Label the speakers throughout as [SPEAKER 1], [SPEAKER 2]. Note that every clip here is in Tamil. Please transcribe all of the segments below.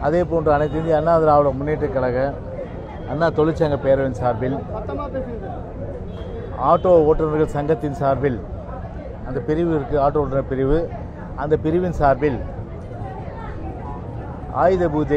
[SPEAKER 1] அதே போன்று அனைத்து இந்திய அண்ணா திராவிட முன்னேற்ற கழக அண்ணா தொழிற்சங்க பேரவையின் சார்பில் ஆட்டோ ஓட்டுநர்கள் சங்கத்தின் சார்பில் அந்த பிரிவு இருக்குது ஆட்டோ ஓட்டுநர் பிரிவு அந்த பிரிவின் சார்பில் ஆயுத பூஜை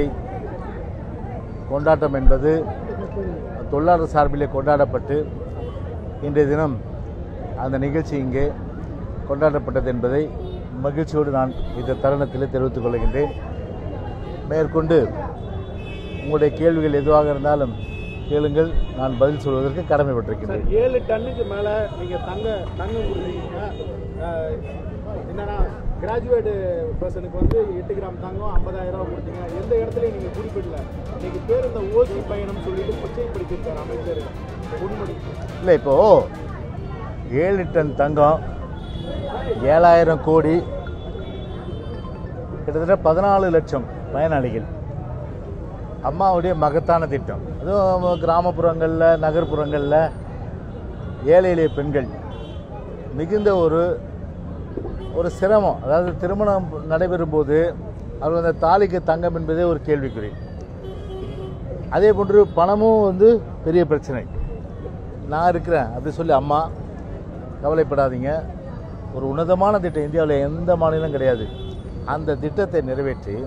[SPEAKER 1] கொண்டாட்டம் என்பது தொழிலாளர் சார்பிலே கொண்டாடப்பட்டு இன்றைய தினம் அந்த நிகழ்ச்சி இங்கே கொண்டாடப்பட்டது என்பதை மகிழ்ச்சியோடு நான் இந்த தருணத்தில் தெரிவித்துக் கொள்கின்றேன் மேற்கொண்டு உங்களுடைய கேள்விகள் எதுவாக இருந்தாலும் கேளுங்கள் நான் பதில் சொல்வதற்கு கடமைப்பட்டிருக்கின்றேன்
[SPEAKER 2] சார் ஏழு டன்னுக்கு மேல நீங்க தங்க தங்கம் கொடுத்தீங்க அஹ், என்னன்னா கிராஜுவேட் பர்சனுக்கு வந்து எட்டு கிராம் தங்கம் ஐம்பதாயிரம் ரூபாய் கொடுத்தீங்க எந்த இடத்துலயும் நீங்க குறிப்பிடல இன்னைக்கு பேர் இந்த ஓசி பயணம் சொல்லிட்டு கொச்சைப்படுத்திருக்காரு அமைச்சர் பொன்முடி
[SPEAKER 1] இல்லை இப்போது ஏழு டன் தங்கம் ஏழாயிரம் கோடி கிட்டத்தட்ட பதினாலு லட்சம் பயனாளிகள் அம்மாவுடைய மகத்தான திட்டம் அதுவும் கிராமப்புறங்களில் நகர்ப்புறங்களில் ஏழை எளிய பெண்கள் மிகுந்த ஒரு ஒரு சிரமம் அதாவது திருமணம் நடைபெறும் போது அவர் அந்த தாலிக்கு தங்கம் என்பதே ஒரு கேள்விக்குறி அதே போன்று பணமும் வந்து பெரிய பிரச்சனை நான் இருக்கிறேன் அப்படி சொல்லி அம்மா கவலைப்படாதீங்க ஒரு உன்னதமான திட்டம் இந்தியாவில் எந்த மாநிலம் கிடையாது அந்த திட்டத்தை நிறைவேற்றி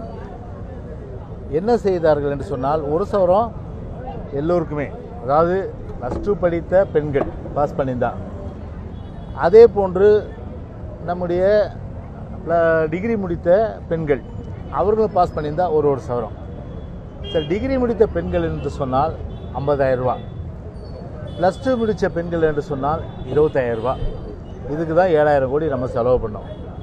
[SPEAKER 1] என்ன செய்தார்கள் என்று சொன்னால் ஒரு சவரம் எல்லோருக்குமே அதாவது ப்ளஸ் டூ படித்த பெண்கள் பாஸ் பண்ணியிருந்தான் அதே போன்று நம்முடைய ப்ள- டிகிரி முடித்த பெண்கள் அவர்களும் பாஸ் பண்ணியிருந்தா ஒரு ஒரு சவரம் சரி டிகிரி முடித்த பெண்கள் என்று சொன்னால் 50000 ரூபாய் ப்ளஸ் டூ முடித்த பெண்கள் என்று சொன்னால் 25000 ரூபாய் இதுக்கு தான் ஏழாயிரம் கோடி நம்ம செலவு பண்ணோம்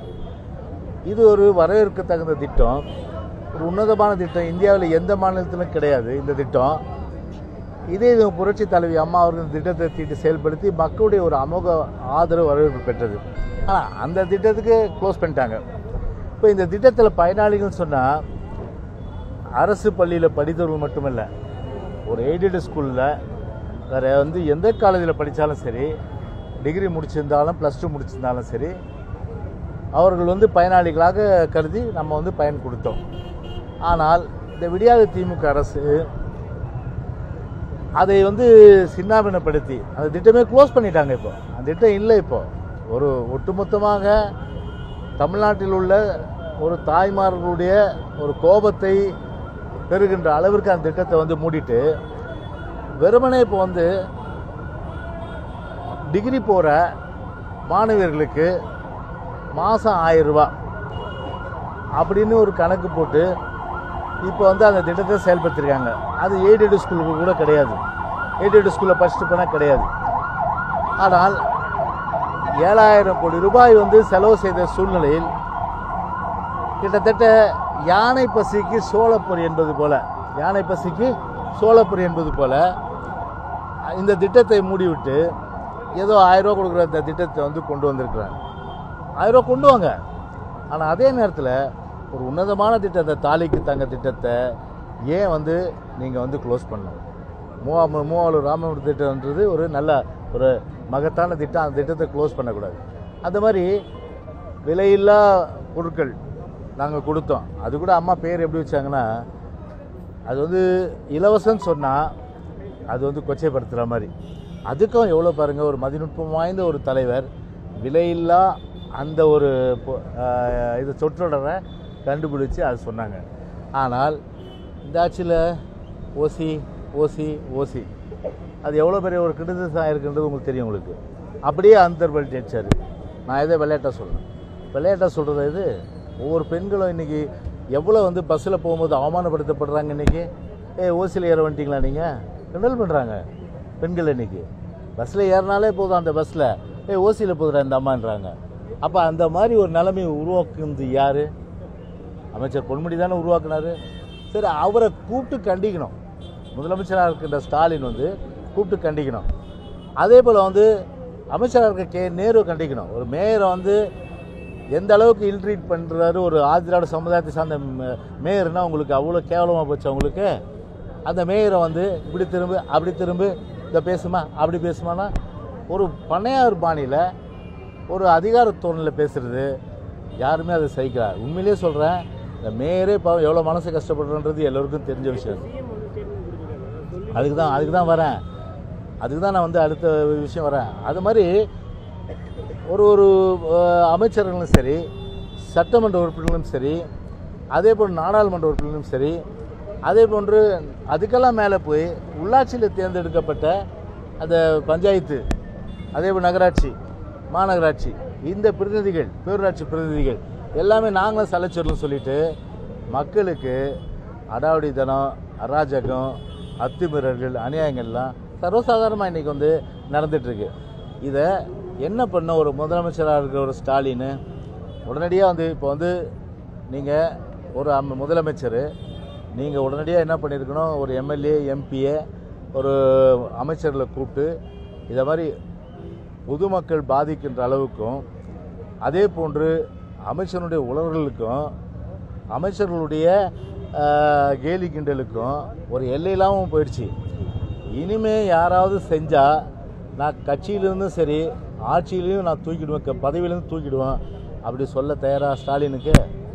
[SPEAKER 1] இது ஒரு வரவேற்க தகுந்த திட்டம் ஒரு உன்னதமான திட்டம் இந்தியாவில் எந்த மாநிலத்திலும் கிடையாது இந்த திட்டம் இதே இது புரட்சி தலைவி அம்மா அவர்கள் இந்த திட்டத்தை தீட்டி செயல்படுத்தி மக்களுடைய ஒரு அமோக ஆதரவு வரவேற்பு பெற்றது ஆனால் அந்த திட்டத்துக்கு க்ளோஸ் பண்ணிட்டாங்க இப்போ இந்த திட்டத்தில் பயனாளிகள்னு சொன்னால் அரசு பள்ளியில் படித்தவர்கள் மட்டுமல்ல ஒரு எய்டட் ஸ்கூலில் வேறு வந்து எந்த காலேஜில் படித்தாலும் சரி டிகிரி முடிச்சிருந்தாலும் ப்ளஸ் டூ முடிச்சிருந்தாலும் சரி அவர்கள் வந்து பயனாளிகளாக கருதி நம்ம வந்து பயன் கொடுத்தோம் ஆனால் இந்த விடியாத திமுக அரசு அதை வந்து சின்னாபின்னப்படுத்தி அந்த திட்டமே க்ளோஸ் பண்ணிட்டாங்க இப்போ அந்த திட்டம் இல்லை இப்போ ஒரு ஒட்டுமொத்தமாக தமிழ்நாட்டில் உள்ள ஒரு தாய்மார்களுடைய ஒரு கோபத்தை பெறுகின்ற அளவிற்கு அந்த திட்டத்தை வந்து மூடிட்டு வெறுமனே இப்போ வந்து டிகிரி போகிற மாணவியர்களுக்கு மாதம் ஆயிரம் ரூபாய் அப்படின்னு ஒரு கணக்கு போட்டு இப்போ வந்து அந்த திட்டத்தை செயல்படுத்திருக்காங்க அது எய்டட் ஸ்கூலுக்கு கூட கிடையாது எய்டட் ஸ்கூலில் படிச்சுட்டு போனால் கிடையாது ஆனால் ஏழாயிரம் கோடி ரூபாய் வந்து செலவு செய்த சூழ்நிலையில் கிட்டத்தட்ட யானை பசிக்கு சோளப்பொரி என்பது போல யானை பசிக்கு சோளப்பொரி என்பது போல இந்த திட்டத்தை மூடிவிட்டு ஏதோ ஆயிரம் ரூபா கொடுக்குற இந்த திட்டத்தை வந்து கொண்டு வந்திருக்கிறாங்க ஆயிரம் ரூபா கொண்டு வாங்க ஆனால் அதே நேரத்தில் ஒரு உன்னதமான திட்டத்தை தாலிக்கு தங்க திட்டத்தை ஏன் வந்து நீங்கள் வந்து க்ளோஸ் பண்ணணும் மூவா மூவாளூர் ராமபுரம் திட்டம்ன்றது ஒரு நல்ல ஒரு மகத்தான திட்டம் அந்த திட்டத்தை க்ளோஸ் பண்ணக்கூடாது அந்த மாதிரி விலையில்லா பொருட்கள் நாங்கள் கொடுத்தோம் அது கூட அம்மா பேர் எப்படி வச்சாங்கன்னா அது வந்து இலவசம்னு சொன்னால் அது வந்து கொச்சைப்படுத்துகிற மாதிரி அதுக்கும் எவ்வளோ பாருங்கள் ஒரு மதிநுட்பம் வாய்ந்த ஒரு தலைவர் விலையில்லா அந்த ஒரு பொ- ஆஹ் இது சொற்றொடரை கண்டுபிடிச்சு அது சொன்னாங்க ஆனால் இந்த ஆட்சியில் ஓசி ஓசி ஓசி அது எவ்வளோ பெரிய ஒரு கிரிட்டிசிசம் இருக்குன்றது உங்களுக்கு தெரியும் உங்களுக்கு அப்படியே அந்தர்பல் ஜெயிச்சார் நான் எதை விளையாட்டாக சொல்கிறேன் விளையாட்டாக சொல்கிறது இது ஒவ்வொரு பெண்களும் இன்றைக்கி எவ்வளோ வந்து பஸ்ஸில் போகும்போது அவமானப்படுத்தப்படுறாங்க இன்றைக்கி ஏ ஓசியில் ஏற வந்துட்டீங்களா நீங்கள் கிண்டல் பண்ணுறாங்க பெண்கள் இன்னைக்கு பஸ்ஸில் ஏறினாலே போதும் அந்த பஸ்ஸில் ஏ ஓசியில் போதுடா இந்த அம்மான்றாங்க அப்போ அந்த மாதிரி ஒரு நிலைமையை உருவாக்குனது யார் அமைச்சர் பொன்முடி தானே உருவாக்குனாரு சரி அவரை கூப்பிட்டு கண்டிக்கணும் முதலமைச்சராக இருக்கின்ற ஸ்டாலின் வந்து கூப்பிட்டு கண்டிக்கணும் அதே போல் வந்து அமைச்சராக இருக்க கே நேரு கண்டிக்கணும் ஒரு மேயரை வந்து எந்த அளவுக்கு இல்ட்ரீட் பண்ணுறாரு ஒரு ஆதிராட சமுதாயத்தை சார்ந்த மே- மேயர்னா உங்களுக்கு அவ்வளோ கேவலமாக போச்சு அவங்களுக்கு அந்த மேயரை வந்து இப்படி திரும்ப அப்படி திரும்ப இதை பேசுமா அப்படி பேசுமானா ஒரு பண்ணையார் பாணியில் ஒரு அதிகார தோரணில் பேசுறது யாருமே அதை சகிக்கல உண்மையிலேயே சொல்கிறேன் இந்த மேயரே பாவம் எவ்வளோ மனசு கஷ்டப்படுறன்றது எல்லோருக்கும் தெரிஞ்ச விஷயம்
[SPEAKER 2] சிஎம் வந்து ஸ்டேட்மெண்ட் கொடுத்துருக்காங்க சொல்லி
[SPEAKER 1] அதுக்கு தான் அதுக்கு தான் வரேன் அதுக்கு தான் நான் வந்து அடுத்த விஷயம் வரேன் அது மாதிரி ஒரு ஒரு அஹ், அமைச்சர்களும் சரி சட்டமன்ற உறுப்பினர்களும் சரி அதே போல் நாடாளுமன்ற உறுப்பினர்களும் சரி அதே போன்று அதுக்கெல்லாம் மேலே போய் உள்ளாட்சியில் தேர்ந்தெடுக்கப்பட்ட அந்த பஞ்சாயத்து அதே போல் நகராட்சி மாநகராட்சி இந்த பிரதிநிதிகள் பேரூராட்சி பிரதிநிதிகள் எல்லாமே நாங்களும் சலைச்சொல்லும் சொல்லிட்டு மக்களுக்கு அடாவடித்தனம் அராஜகம் அத்துமீறல்கள் அநியாயங்கள்லாம் சர்வசாதாரணமாக இன்றைக்கி வந்து நடந்துகிட்ருக்கு இதை என்ன பண்ண ஒரு முதலமைச்சராக இருக்கிற ஒரு ஸ்டாலின் உடனடியாக வந்து இப்போ வந்து நீங்கள் ஒரு அம்ம- முதலமைச்சர் நீங்கள் உடனடியாக என்ன பண்ணியிருக்கணும் ஒரு எம்எல்ஏ எம்பியை ஒரு அமைச்சர்களை கூப்பிட்டு இதை மாதிரி பொதுமக்கள் பாதிக்கின்ற அளவுக்கும் அதே போன்று அமைச்சருடைய உழவர்களுக்கும் அமைச்சர்களுடைய ஆஹ், கேலி கிண்டலுக்கும் ஒரு எல்லையில்லாமல் போயிடுச்சு இனிமே யாராவது செஞ்சால் நான் கட்சியிலிருந்தும் சரி ஆட்சியிலையும் நான் தூக்கிடுவேன் க- பதவியிலேருந்து தூக்கிடுவேன் அப்படி சொல்ல தயாரா ஸ்டாலினுக்கு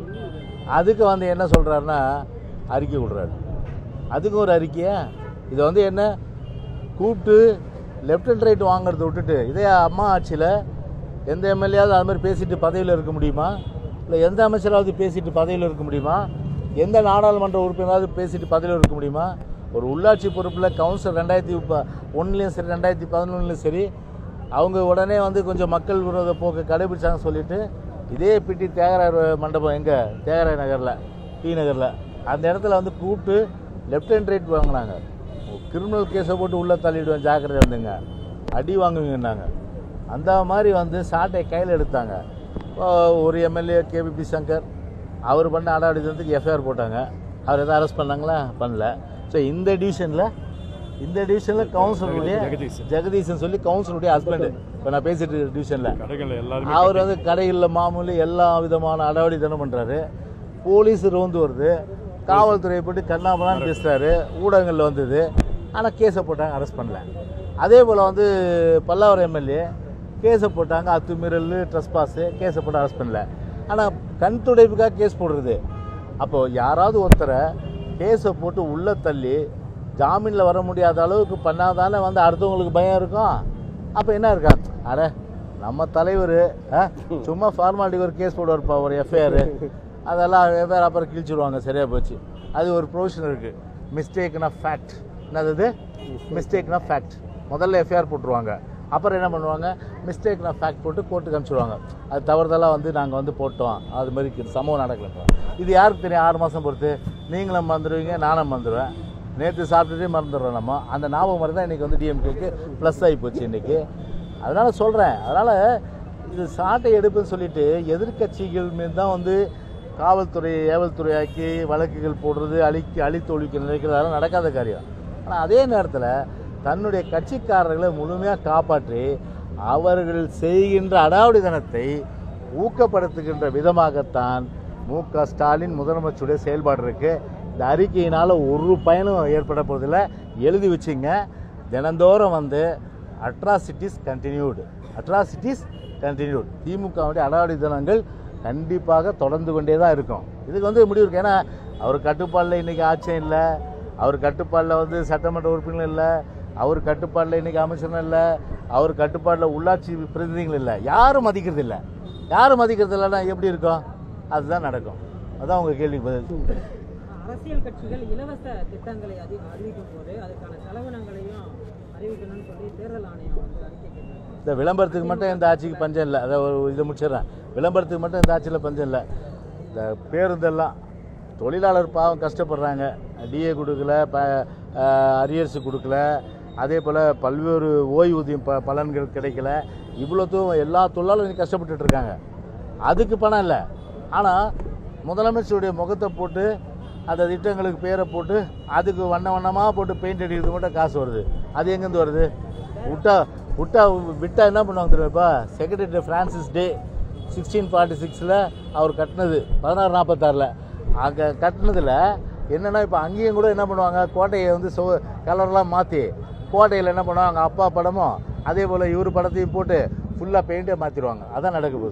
[SPEAKER 1] அதுக்கு வந்து என்ன சொல்கிறாருன்னா அறிக்கை விடுறாரு அதுக்கும் ஒரு அறிக்கையா இது வந்து என்ன கூப்பிட்டு லெஃப்ட் அண்ட் ரைட் வாங்குறத விட்டுட்டு இதே அம்மா ஆட்சியில் எந்த எம்எல்ஏயாவது அது மாதிரி பேசிட்டு பதவியில் இருக்க முடியுமா இல்லை எந்த அமைச்சராவது பேசிட்டு பதவியில் இருக்க முடியுமா எந்த நாடாளுமன்ற உறுப்பினராவது பேசிட்டு பதவியில் இருக்க முடியுமா ஒரு உள்ளாட்சி பொறுப்பில் கவுன்சில் ரெண்டாயிரத்தி ப ஒன்றுலேயும் சரி ரெண்டாயிரத்தி பதினொன்றுலையும் சரி அவங்க உடனே வந்து கொஞ்சம் மக்கள் விரோத போக்கு கடைபிடிச்சாங்கன்னு சொல்லிட்டு இதே பிடி தியாகராயர் மண்டபம் எங்கே தியாகராய நகரில் டி நகரில் அந்த இடத்துல வந்து கூப்பிட்டு லெஃப்ட் அண்ட் ரைட் வாங்கினாங்க கிரிமினல் கேஸை போட்டு உள்ளே தள்ளிடுவேன் ஜாக்கிரதை இருந்துங்க அடி வாங்குவீங்கன்னாங்க அந்த மாதிரி வந்து சாட்டை கையில் எடுத்தாங்க இப்போ ஒரு எம்எல்ஏ கேபிபி சங்கர் அவர் பண்ண அடாவடித்தனத்துக்கு எஃப்ஐஆர் போட்டாங்க அவர் எதாவது அரெஸ்ட் பண்ணாங்களா பண்ணல ஸோ இந்த டிவிஷனில் இந்த டிவிஷனில் கவுன்சிலருடைய
[SPEAKER 3] ஜெகதீசன்.
[SPEAKER 1] ஜெகதீசன் சொல்லி கவுன்சிலருடைய ஹஸ்பண்ட் இப்போ நான் பேசிட்டு டிவிஷனில்
[SPEAKER 3] கடைகள் எல்லாருமே
[SPEAKER 1] அவர் வந்து கடைகளில் மாமூலி எல்லா விதமான அடாவடித்தனம் பண்ணுறாரு போலீஸ் ரோந்து வருது காவல்துறையை போட்டு கண்ணாமலான்னு பேசுகிறாரு ஊடகங்களில் வந்தது ஆனால் கேஸை போட்டாங்க அரெஸ்ட் பண்ணல அதே போல் வந்து பல்லாவரம் எம்எல்ஏ கேஸை போட்டாங்க அத்துமீறல் ட்ரெஸ்பாஸு கேஸை போட்டு அரெஸ்ட் பண்ணல ஆனால் கண் துடைப்புக்காக கேஸ் போடுறது அப்போது யாராவது ஒருத்தரை கேஸை போட்டு உள்ளே தள்ளி ஜாமீனில் வர முடியாத அளவுக்கு பண்ணாதானே வந்து அடுத்தவங்களுக்கு பயம் இருக்கும் அப்போ என்ன இருக்கா அட நம்ம தலைவர் சும்மா ஃபார்மாலிட்டி ஒரு கேஸ் போடுவார்ப்பா ஒரு எஃப்ஐஆர் அதெல்லாம் எஃப்ஐஆர் அப்புறம் கிழிச்சிடுவாங்க சரியாக போச்சு அது ஒரு ப்ரொவிஷன் இருக்குது மிஸ்டேக்னா ஃபேக்ட் என்னது மிஸ்டேக்னா ஃபேக்ட் முதல்ல எஃப்ஐஆர் போட்டுருவாங்க அப்புறம் என்ன பண்ணுவாங்க மிஸ்டேக்னா ஃபேக்ட் போட்டு கோர்ட்டுக்கு அனுப்பிச்சிடுவாங்க அது தவறுதலாக வந்து நாங்கள் வந்து போட்டோம் அது மாதிரி சம்பவம் நடக்கல இது யாருக்கு தெரியும் ஆறு மாதம் பொறுத்து நீங்களும் மறந்துடுவீங்க நானும் மறந்துடுவேன் நேற்று சாப்பிட்டுட்டே மறந்துடுறோம் நம்ம அந்த ஞாபகம் மாதிரி தான் இன்றைக்கி வந்து டிஎம்கேக்கு ப்ளஸ் ஆகி போச்சு இன்றைக்கி அதனால் சொல்கிறேன் அதனால் இது சாட்டை எடுப்புன்னு சொல்லிட்டு எதிர்க்கட்சிகள் மீது தான் வந்து காவல்துறை ஏவல்துறை ஆக்கி வழக்குகள் போடுறது அழிக்க அழித்து ஒழிக்க நினைக்கிறது அதெல்லாம் நடக்காத காரியம் ஆனால் அதே நேரத்தில் தன்னுடைய கட்சிக்காரர்களை முழுமையாக காப்பாற்றி அவர்கள் செய்கின்ற அடாவடித்தனத்தை ஊக்கப்படுத்துகின்ற விதமாகத்தான் மு க ஸ்டாலின் முதலமைச்சருடைய செயல்பாடு இருக்கு இந்த அறிக்கையினால் ஒரு பயனும் ஏற்பட போவதில்ல எழுதி வச்சுங்க தினந்தோறும் வந்து அட்ராசிட்டிஸ் கண்டினியூடு அட்ராசிட்டிஸ் கண்டினியூட் திமுகவுடைய அடாவடித்தனங்கள் கண்டிப்பாக தொடர்ந்து கொண்டே தான் இருக்கும் இதுக்கு வந்து முடிவு இருக்கு ஏன்னா அவர் கட்டுப்பாடில் இன்றைக்கி ஆட்சியம் இல்லை அவர் கட்டுப்பாடில் வந்து சட்டமன்ற உறுப்பினர் இல்லை அவர் கட்டுப்பாடில் இன்றைக்கி அமைச்சரும் இல்லை அவர் கட்டுப்பாடில் உள்ளாட்சி பிரதிநிதிகள் இல்லை யாரும் மதிக்கிறது இல்லை யாரும் மதிக்கிறது இல்லைன்னா எப்படி இருக்கும் அதுதான் நடக்கும் அதான் உங்கள் கேள்விக்கு பதில்
[SPEAKER 4] அரசியல் கட்சிகள் இலவச திட்டங்களை அதி அறிவிக்கும் போது அதுக்கான செலவினங்களையும் அறிவிக்கணும்னு சொல்லி தேர்தல் ஆணையம் வந்து அறிக்கை கேட்டாங்க
[SPEAKER 1] இந்த விளம்பரத்துக்கு மட்டும் இந்த ஆட்சிக்கு பஞ்சம் இல்லை அதை ஒரு இதை முடிச்சிடுறேன் விளம்பரத்துக்கு மட்டும் இந்த ஆட்சியில் பஞ்சம் இல்லை இந்த பேருந்தெல்லாம் தொழிலாளர் பாவம் கஷ்டப்படுறாங்க டிஏ கொடுக்கல ப அரியர்ஸ் கொடுக்கல அதே போல் பல்வேறு ஓய்வூதியம் ப பலன்கள் கிடைக்கல இவ்வளோத்தும் எல்லா தொழிலாளரும் கஷ்டப்பட்டுட்டு இருக்காங்க அதுக்கு பணம் இல்லை ஆனால் முதலமைச்சருடைய முகத்தை போட்டு அந்த திட்டங்களுக்கு பேரை போட்டு அதுக்கு வண்ண வண்ணமாக போட்டு பெயிண்ட் அடிக்கிறது மட்டும் காசு வருது அது எங்கேருந்து வருது விட்டா விட்டா விட்டா என்ன பண்ணுவாங்க தெரியுமாப்பா secretary Francis day sixteen forty சிக்ஸில் அவர் கட்டினது பதினாறு நாற்பத்தாறில் அங்கே கட்டினதில் என்னென்னா இப்போ அங்கேயும் கூட என்ன பண்ணுவாங்க கோட்டையை வந்து சோ கலர்லாம் மாற்றி கோட்டையில் என்ன பண்ணுவாங்க அப்பா படமும் அதே போல் இவர் படத்தையும் போட்டு ஃபுல்லாக பெயிண்டே மாற்றிடுவாங்க அதான் நடக்க போகுது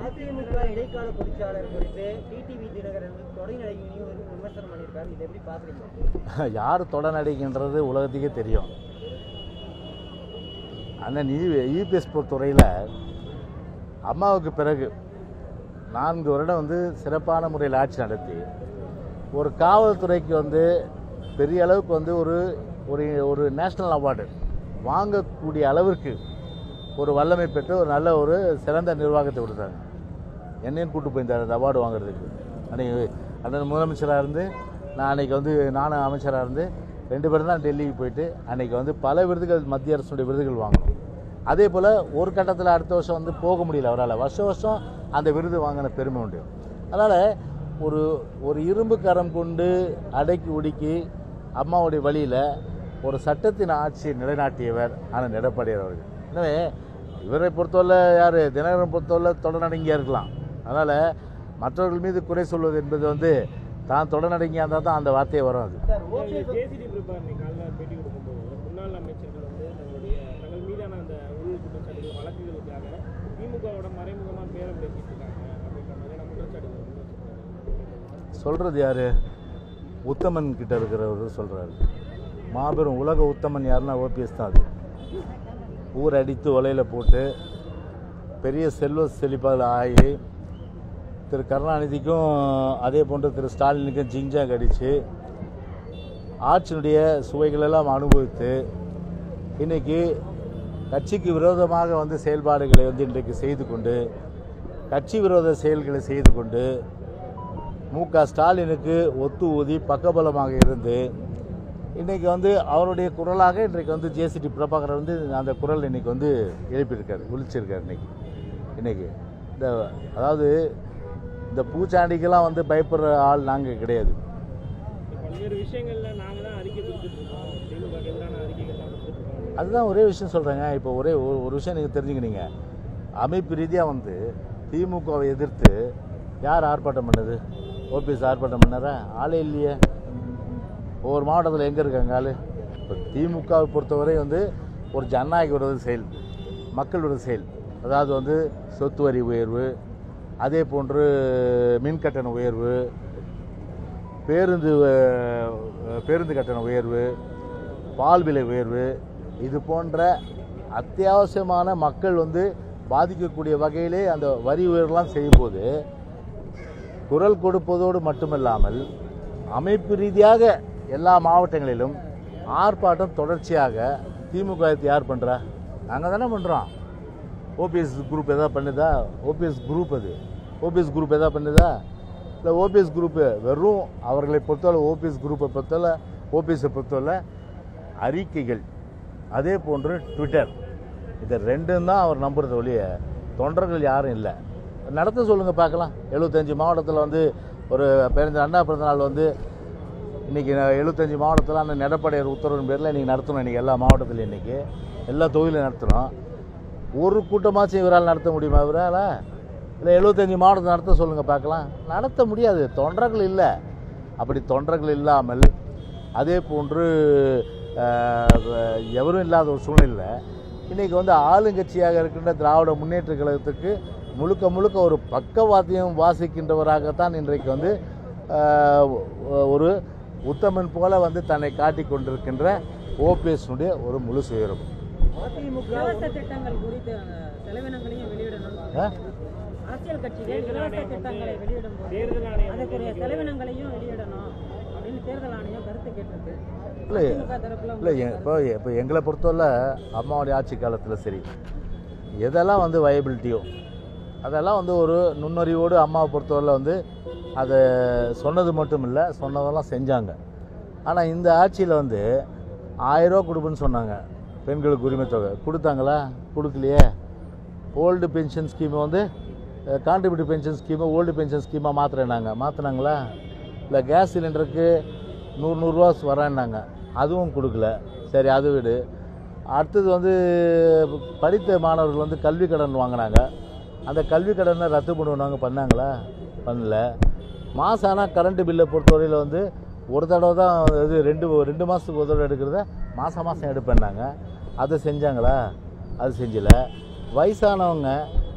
[SPEAKER 3] அதிமுக இடைக்கால பொதுச்சாளர் குறித்து டிடிவி தினகரன் வந்து தொடை நடிகையும் ஒரு விமர்சனம் பண்ணியிருக்காரு இதை எப்படி பாக்குறீங்க
[SPEAKER 1] யார் தொடநடிக்கின்றது உலகத்துக்கே தெரியும் அண்ணன் யூபிஎஸ் துறையில் அம்மாவுக்கு பிறகு நான்கு வருடம் வந்து சிறப்பான முறையில் ஆட்சி நடத்தி ஒரு காவல்துறைக்கு வந்து பெரிய அளவுக்கு வந்து ஒரு ஒரு ஒரு நேஷ்னல் அவார்டு வாங்கக்கூடிய அளவிற்கு ஒரு வல்லமை பெற்று ஒரு நல்ல ஒரு சிறந்த நிர்வாகத்தை கொடுத்தாங்க என்னையும் கூட்டு போயிருந்தார் அந்த அவார்டு வாங்குறதுக்கு அன்றைக்கி அண்ணன் முதலமைச்சராக இருந்து நான் அன்றைக்கி வந்து நானும் அமைச்சராக இருந்து ரெண்டு பேரும் தான் டெல்லிக்கு போயிட்டு அன்றைக்கி வந்து பல விருதுகள் மத்திய அரசுடைய விருதுகள் வாங்கணும் அதே போல் ஒரு கட்டத்தில் அடுத்த வருஷம் வந்து போக முடியல அவரால் வருஷம் வருஷம் அந்த விருது வாங்கின பெருமை உண்டு அதனால் ஒரு ஒரு இரும்பு கரம் கொண்டு அடக்கி ஒடுக்கி அம்மாவுடைய வழியில் ஒரு சட்டத்தின் ஆட்சியை நிலைநாட்டியவர் ஆனால் எடப்பாடியார் அவர்கள் எனவே இவரை பொறுத்தவரை யார் தினகரன் பொறுத்தவரை தொடர்நடங்கியாக இருக்கலாம் அதனால் மற்றவர்கள் மீது குறை சொல்வது என்பது வந்து தான் தொடர்நடங்கியாக இருந்தால் தான் அந்த வார்த்தையே வரும் அது
[SPEAKER 3] சார் ஓபிஎஸ்
[SPEAKER 5] ஜேசிடி பிரபாரணி காலைல பேட்டி கொடுக்கும்போது முன்னாள் அமைச்சர்கள் வந்து தங்களுடைய தங்கள் மீதான அந்த ஊழல் குற்றச்சாட்டுகள் வழக்குகளுக்காக திமுகவோட மறைமுகமாக பேரம் பேசிட்டு இருக்காங்க அப்படின்ற மாதிரியான குற்றச்சாட்டுகள் வந்து வச்சிருக்காங்க.
[SPEAKER 1] சொல்கிறது யார் உத்தமன் கிட்ட இருக்கிறவர் சொல்கிறாரு மாபெரும் உலக உத்தமன் யாருன்னா ஓபிஎஸ் தான் அது ஊர் அடித்து ஒலையில் போட்டு பெரிய செல்வ செழிப்பால் ஆகி திரு கருணாநிதிக்கும் அதே போன்று திரு ஸ்டாலினுக்கும் ஜிங்ஜாக் அடித்து ஆட்சியினுடைய சுவைகளெல்லாம் அனுபவித்து இன்னைக்கு கட்சிக்கு விரோதமாக வந்து செயல்பாடுகளை வந்து இன்றைக்கு செய்து கொண்டு கட்சி விரோத செயல்களை செய்து கொண்டு மு க ஸ்டாலினுக்கு ஒத்து ஊதி பக்கபலமாக இருந்து இன்றைக்கி வந்து அவருடைய குரலாக இன்றைக்கு வந்து ஜேசிடி பிரபாகரன் வந்து அந்த குரல் இன்னைக்கு வந்து எழுப்பியிருக்காரு ஒழிச்சிருக்காரு இன்னைக்கு இன்னைக்கு இந்த அதாவது இந்த பூச்சாண்டிக்கெல்லாம் வந்து பயப்படுற ஆள் நாங்கள் கிடையாது
[SPEAKER 5] பல்வேறு விஷயங்கள்ல நாங்க தான் அறிக்கை கொடுத்துட்டு இருக்கோம் திமுக எதிரான அறிக்கைகள்லாம் கொடுத்துட்டு இருக்கோம்
[SPEAKER 1] அதுதான் ஒரே விஷயம் சொல்கிறேங்க இப்போ ஒரே ஒரு ஒரு விஷயம் நீங்கள் தெரிஞ்சுக்கினீங்க அமைப்பு ரீதியாக வந்து திமுகவை எதிர்த்து யார் ஆர்ப்பாட்டம் பண்ணது ஓபிஎஸ் ஆர்ப்பாட்டம் பண்ணாரா ஆளே இல்லையே ஒவ்வொரு மாவட்டத்தில் எங்கே இருக்காங்க ஆள் இப்போ திமுகவை பொறுத்தவரை வந்து ஒரு ஜனநாயக விரோத செயல் மக்கள் விரோத செயல் அதாவது வந்து சொத்து வரி உயர்வு அதே போன்று மின் கட்டண உயர்வு பேருந்து அஹ், பேருந்து கட்டண உயர்வு பால் விலை உயர்வு இது போன்ற அத்தியாவசியமான மக்கள் வந்து பாதிக்கக்கூடிய வகையிலே அந்த வரி உயர்வுலாம் செய்யும்போது குரல் கொடுப்பதோடு மட்டுமல்லாமல் அமைப்பு ரீதியாக எல்லா மாவட்டங்களிலும் ஆர்ப்பாட்டம் தொடர்ச்சியாக திமுக யார் பண்ணுறா நாங்கள் தானே பண்ணுறோம் ஓபிஎஸ் குரூப் எதாவது பண்ணுதா ஓபிஎஸ் குரூப் அது ஓபிஎஸ் குரூப் எதாவது பண்ணுதா இல்லை ஓபிஎஸ் குரூப்பு வெறும் அவர்களை பொறுத்தவரை ஓபிஎஸ் குரூப்பை பொறுத்தவரை ஓபிஎஸை பொறுத்தவரை அறிக்கைகள் அதே போன்று ட்விட்டர் இது ரெண்டும் தான் அவர் நம்புறது ஒழிய தொண்டர்கள் யாரும் இல்லை நடத்த சொல்லுங்கள் பார்க்கலாம் எழுபத்தஞ்சு மாவட்டத்தில் வந்து ஒரு பிறந்த அண்ணா பிறந்த நாள் வந்து இன்றைக்கி எழுபத்தஞ்சு மாவட்டத்தில் அந்த எடப்பாடியார் உத்தரவின் பேரில் இன்றைக்கி நடத்தணும் இன்றைக்கி எல்லா மாவட்டத்திலையும் இன்றைக்கி எல்லா தொகுதியிலும் நடத்துகிறோம் ஒரு கூட்டமாச்சும் இவரால் நடத்த முடியுமா இவரால் இல்லை எழுபத்தஞ்சு மாவட்டத்தை நடத்த சொல்லுங்கள் பார்க்கலாம் நடத்த முடியாது தொண்டர்கள் இல்லை அப்படி தொண்டர்கள் இல்லாமல் அதே போன்று அஹ், எவரும் இல்லாத ஒரு சூழ்நிலை இன்றைக்கி வந்து ஆளுங்கட்சியாக இருக்கின்ற திராவிட முன்னேற்ற கழகத்துக்கு முழுக்க முழுக்க ஒரு பக்கவாத்தியம் வாசிக்கின்றவராகத்தான் இன்றைக்கு வந்து அஹ், ஒரு உத்தமன் போல வந்து தன்னை காட்டிக் கொண்டிருக்கின்ற ஓபிஎஸ்னுடைய ஒரு முழு சுயரம்
[SPEAKER 3] அதிமுக
[SPEAKER 4] இலவச திட்டங்கள் குறித்த அந்த செலவினங்களையும் வெளியிடணும்
[SPEAKER 1] ஆ?
[SPEAKER 4] அரசியல் கட்சிகள் இலவச திட்டங்களை வெளியிடும் போது
[SPEAKER 5] தேர்தல் ஆணையம்
[SPEAKER 4] அதுக்குரிய செலவினங்களையும் வெளியிடணும் அப்படின்னு தேர்தல் ஆணையம் கருத்து கேட்டிருக்கு
[SPEAKER 1] இல்லை
[SPEAKER 4] திமுக தரப்புல
[SPEAKER 1] இல்லை இப்போ இப்போ எங்களை பொறுத்தவரை அம்மாவுடைய ஆட்சி காலத்தில் சரி எதெல்லாம் வந்து வயபிலிட்டியோ அதெல்லாம் வந்து ஒரு நுண்ணறிவோடு அம்மாவை பொறுத்தவரையில் வந்து அதை சொன்னது மட்டும் இல்லை சொன்னதெல்லாம் செஞ்சாங்க ஆனால் இந்த ஆட்சியில் வந்து ஆயிரரூவா கொடுப்புன்னு சொன்னாங்க பெண்களுக்கு உரிமை தொகை கொடுத்தாங்களா கொடுக்கலையே ஓல்டு பென்ஷன் ஸ்கீமை வந்து கான்ட்ரிபியூட்டிவ் பென்ஷன் ஸ்கீமை ஓல்டு பென்ஷன் ஸ்கீமாக மாற்றுறேன்னாங்க மாற்றினாங்களா இல்லை கேஸ் சிலிண்டருக்கு நூறு நூறுரூவா வரேன்னாங்க அதுவும் கொடுக்கல சரி அது விடு அடுத்தது வந்து படித்த மாணவர்கள் வந்து கல்வி கடன் வாங்கினாங்க அந்த கல்வி கடனை ரத்து பண்ணுவாங்க பண்ணாங்களா பண்ணல மாதம் ஆனால் கரண்ட்டு பில்லை பொறுத்தவரையில் வந்து ஒரு தடவை தான் இது ரெண்டு ரெண்டு மாதத்துக்கு ஒரு தடவை எடுக்கிறத மாதம் மாதம் எடுப்பேன்னாங்க அதை செஞ்சாங்களா அது செஞ்சல வயசானவங்க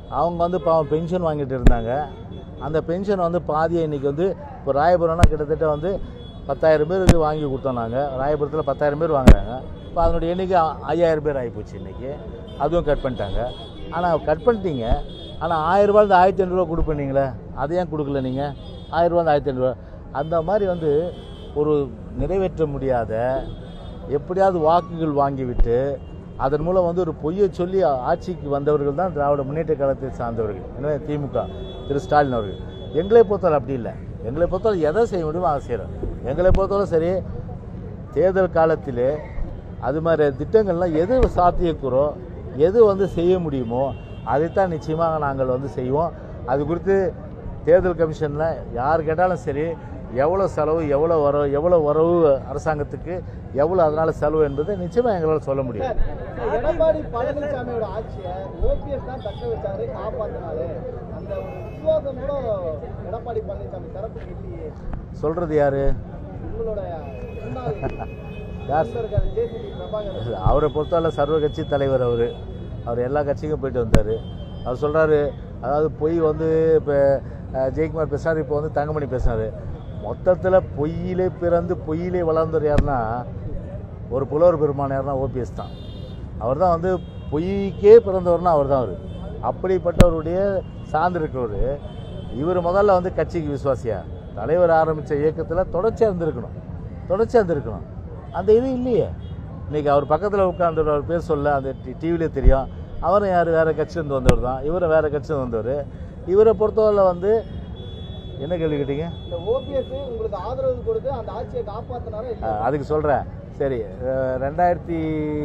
[SPEAKER 1] அவங்க வந்து பாவம் பென்ஷன் வாங்கிட்டு இருந்தாங்க அந்த பென்ஷன் வந்து பாதியை இன்றைக்கி வந்து இப்போ ராயபுரம்னா கிட்டத்தட்ட வந்து பத்தாயிரம் பேருக்கு வாங்கி கொடுத்தோம் நாங்கள் ராயபுரத்தில் பத்தாயிரம் பேர் வாங்குறாங்க இப்போ அதனுடைய எண்ணிக்கை ஐ- ஐயாயிரம் பேர் ஆகிப்போச்சு இன்றைக்கி அதுவும் கட் பண்ணிட்டாங்க ஆனால் கட் பண்ணிட்டீங்க ஆனால் ஆயிரரூபா இந்த ஆயிரத்தி ஐநூறுரூவா கொடுப்பீங்களே அதை ஏன் கொடுக்கல நீங்கள் ஆயிரரூபா இந்த ஆயிரத்தி ஐநூறுரூவா அந்த மாதிரி வந்து ஒரு நிறைவேற்ற முடியாத எப்படியாவது வாக்குகள் வாங்கிவிட்டு அதன் மூலம் வந்து ஒரு பொய்யை சொல்லி ஆட்சிக்கு வந்தவர்கள் தான் திராவிட முன்னேற்ற கழகத்தை சார்ந்தவர்கள் எனவே திமுக திரு ஸ்டாலின் அவர்கள் எங்களை பொறுத்தவரை அப்படி இல்லை எங்களை பொறுத்தவரை எதை செய்ய முடியுமோ அதை செய்கிறோம் எங்களை பொறுத்தவரை சரி தேர்தல் காலத்திலே அது மாதிரி திட்டங்கள்லாம் எது சாத்தியக்கூறோ எது வந்து செய்ய முடியுமோ அதைத்தான் நிச்சயமாக நாங்கள் வந்து செய்வோம் அது குறித்து தேர்தல் கமிஷனில் யார் கேட்டாலும் சரி எவ்வளோ செலவு எவ்வளோ வரவு எவ்வளோ வரவு அரசாங்கத்துக்கு எவ்வளோ அதனால் செலவு என்பதை நிச்சயமாக எங்களால் சொல்ல முடியும்
[SPEAKER 2] எடப்பாடி பழனிசாமியோட ஆட்சியை ஓபிஎஸ் தான் தக்க வச்சாரு காப்பாத்தினாரு அந்த ஒரு விசுவாசம் கூட எடப்பாடி பழனிசாமி தரப்புக்கு இல்லையே
[SPEAKER 1] சொல்கிறது யார்
[SPEAKER 2] உங்களோட முன்னாள்
[SPEAKER 1] யார்
[SPEAKER 2] இருக்காரு ஜேசிபி பிரபாகர்
[SPEAKER 1] அவரை பொறுத்தவரை சர்வ கட்சி தலைவர் அவர் அவர் எல்லா கட்சிக்கும் போயிட்டு வந்தார் அவர் சொல்கிறாரு அதாவது பொய் வந்து இப்போ ஜெயக்குமார் பேசினார் இப்போ வந்து தங்கமணி பேசினார் மொத்தத்தில் பொய்யிலே பிறந்து பொய்யிலே வளர்ந்தவர் யாருன்னா ஒரு புலவர் பெருமான் யாருன்னா ஓபிஎஸ் தான் அவர் தான் வந்து பொய்க்கே பிறந்தவர்னா அவர் தான் அவர் அப்படிப்பட்டவருடைய சார்ந்திருக்கிறவர் இவர் முதல்ல வந்து கட்சிக்கு விசுவாசியா தலைவர் ஆரம்பித்த இயக்கத்தில் தொடர்ச்சியாக இருந்திருக்கணும் தொடர்ச்சியாக இருந்திருக்கணும் அந்த இது இல்லையே இன்னைக்கு அவர் பக்கத்தில் உட்காந்து அவர் பேர் சொல்ல அந்த டிவிலே தெரியும் அவரும் யார் வேறு கட்சியிலேருந்து வந்தவர் தான் இவரும் வேறு கட்சியிலேருந்து வந்தவர் இவரை பொறுத்தவரை வந்து என்ன கேள்வி கேட்டீங்க
[SPEAKER 2] இந்த ஓபிஎஸ் உங்களுக்கு ஆதரவு கொடுத்து அந்த ஆட்சியை காப்பாத்தினாரா இல்லையா?
[SPEAKER 1] அஹ் அதுக்கு சொல்கிறேன் சரி அஹ் ரெண்டாயிரத்தி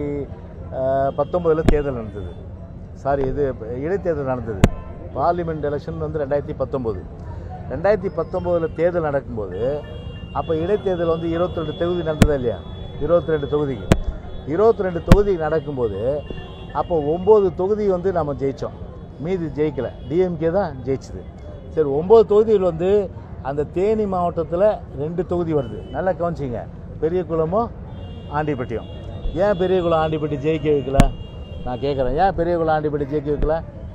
[SPEAKER 1] பத்தொம்போதில் தேர்தல் நடந்தது சாரி இது இடைத்தேர்தல் நடந்தது பார்லிமெண்ட் எலெக்ஷன் வந்து ரெண்டாயிரத்தி பத்தொம்போது ரெண்டாயிரத்தி பத்தொம்போதில் தேர்தல் நடக்கும்போது அப்போ இடைத்தேர்தல் வந்து இருபத்தி ரெண்டு தொகுதி நடந்ததா இல்லையா இருபத்தி ரெண்டு தொகுதிக்கு இருபத்தி ரெண்டு தொகுதி நடக்கும்போது அப்போ ஒம்பது தொகுதி வந்து நம்ம ஜெயித்தோம் மீதி ஜெயிக்கலை டிஎம்கே தான் ஜெயிச்சுது சரி ஒம்பது தொகுதியில் வந்து அந்த தேனி மாவட்டத்தில் ரெண்டு தொகுதி வருது நல்லா கவனிச்சிங்க பெரிய குளமும் ஆண்டிப்பட்டியும் ஏன் பெரிய குளம் ஆண்டிப்பட்டி ஜெயிக்க வைக்கல நான் கேட்குறேன் ஏன் பெரிய குளம் ஆண்டிப்பட்டி ஜெயிக்க வைக்கல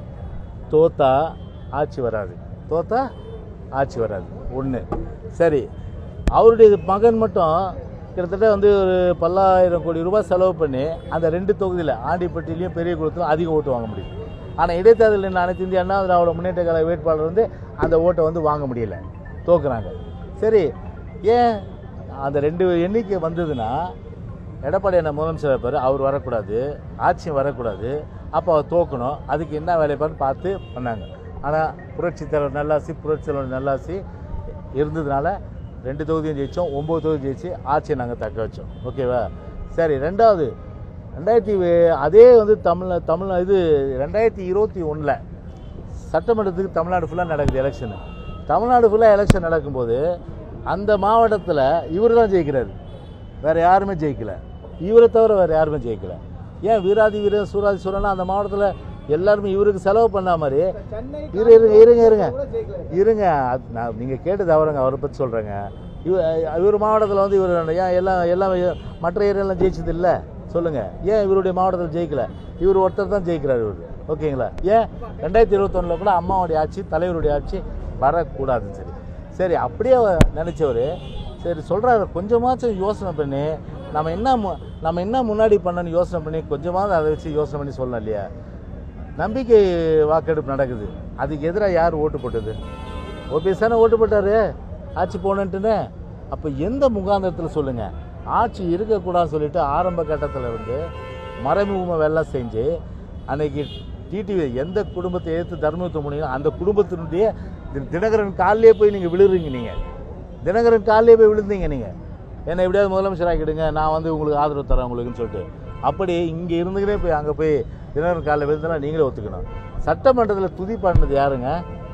[SPEAKER 1] தோத்தா ஆட்சி வராது தோத்தா ஆட்சி வராது ஒன்று சரி அவருடைய மகன் மட்டும் கிட்டத்தட்ட வந்து ஒரு பல்லாயிரம் கோடி ரூபாய் செலவு பண்ணி அந்த ரெண்டு தொகுதியில் ஆண்டிப்பட்டிலையும் பெரிய குளத்திலும் அதிக ஓட்டு வாங்க முடியும் ஆனால் இடைத்தேர்தலில் நின்று அனைத்து இந்திய அண்ணா திராவிட முன்னேற்ற கழக வேட்பாளர் வந்து அந்த ஓட்டை வந்து வாங்க முடியல தோக்குறாங்க சரி ஏன் அந்த ரெண்டு எண்ணிக்கை வந்ததுன்னா எடப்பாடி என்ன முதலமைச்சர் இருப்பார் அவர் வரக்கூடாது ஆட்சியும் வரக்கூடாது அப்போ அவர் தோக்கணும் அதுக்கு என்ன வேலைப்பான்னு பார்த்து பண்ணாங்க ஆனால் புரட்சி தலைவர் நல்லாசி புரட்சி தலைவர் நல்லாசி இருந்ததுனால ரெண்டு தொகுதியும் ஜெயித்தோம் ஒம்பது தொகுதி ஜெயிச்சு ஆட்சியை நாங்கள் தக்க வச்சோம் ஓகேவா சரி ரெண்டாவது ரெண்டாயிரத்தி வே- அதே வந்து தமிழ் தமிழ் இது ரெண்டாயிரத்தி இருபத்தி ஒன்றில் சட்டமன்றத்துக்கு தமிழ்நாடு ஃபுல்லாக நடக்குது எலெக்ஷனு தமிழ்நாடு ஃபுல்லாக எலெக்ஷன் நடக்கும்போது அந்த மாவட்டத்தில் இவர் தான் ஜெயிக்கிறாரு வேறு யாருமே ஜெயிக்கல இவரை தவிர வேறு யாருமே ஜெயிக்கல ஏன் வீராதி வீரன் சூராதி சூரன்லாம் அந்த மாவட்டத்தில் எல்லாருமே இவருக்கு செலவு பண்ண மாதிரி
[SPEAKER 2] சென்னை
[SPEAKER 1] இரு இருங்க இருங்க இருங்க
[SPEAKER 2] கூட ஜெயிக்கல
[SPEAKER 1] இருங்க அது நான் நீங்கள் கேட்டது அவருங்க அவரை பற்றி சொல்கிறேங்க இவ இவர் மாவட்டத்தில் வந்து இவர் ஏன் எல்லாம் எல்லாம் மற்ற ஏரியாலாம் ஜெயிச்சது இல்லை சொல்லுங்கள் ஏன் இவருடைய மாவட்டத்தில் ஜெயிக்கல இவர் ஒருத்தர் தான் ஜெயிக்கிறார் இவர் ஓகேங்களா ஏன் ரெண்டாயிரத்தி இருபத்தொன்னில் கூட அம்மாவுடைய ஆட்சி தலைவருடைய ஆட்சி வரக்கூடாதுன்னு சரி சரி அப்படியே நினச்சவர் சரி சொல்கிறாரு கொஞ்சமாச்சும் யோசனை பண்ணி நம்ம என்ன மு- நம்ம என்ன முன்னாடி பண்ணணும்னு யோசனை பண்ணி கொஞ்சமாவது அதை வச்சு யோசனை பண்ணி சொல்லலாம் இல்லையா நம்பிக்கை வாக்கெடுப்பு நடக்குது அதுக்கு எதிராக யார் ஓட்டு போட்டது ஓபிஎஸ் தானே ஓட்டு போட்டாரு ஆட்சி போனன்ட்டுன்னு அப்போ எந்த முகாந்திரத்தில் சொல்லுங்கள் ஆட்சி இருக்கக்கூடாதுன்னு சொல்லிட்டு ஆரம்ப கட்டத்தில் இருந்து மறைமுகமாக வேலை செஞ்சு அன்னைக்கு டிடிவி எந்த குடும்பத்தை எதிர்த்து தர்மயுத்தம் முடியும் அந்த குடும்பத்தினுடைய தி- தினகரன் காலிலே போய் நீங்கள் விழுறீங்க நீங்கள் தினகரன் காலிலே போய் விழுந்தீங்க நீங்கள் என்னை எப்படியாவது முதலமைச்சர் ஆக்கிடுங்க நான் வந்து உங்களுக்கு ஆதரவு தரேன் உங்களுக்குன்னு சொல்லிட்டு அப்படி இங்கே இருந்துக்கிட்டே போய் அங்கே போய் தினகரன் காலில் விழுந்தனா நீங்களே ஒத்துக்கணும் சட்டமன்றத்தில் துதி பாடினது யாருங்க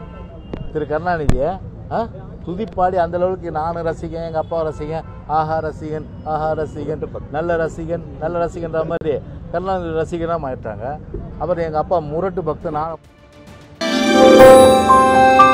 [SPEAKER 1] திரு கருணாநிதியை ஆ துதிப்பாடி அந்த அளவுக்கு நானும் ரசிகன் எங்கள் அப்பா ரசிகன் ஆஹா ரசிகன் ஆஹா ரசிகன் நல்ல ரசிகன் நல்ல ரசிகன்ற மாதிரி கருணாநிதி ரசிகனாக மாறிட்டாங்க அப்புறம் எங்கள் அப்பா முரட்டு பக்தன் நான்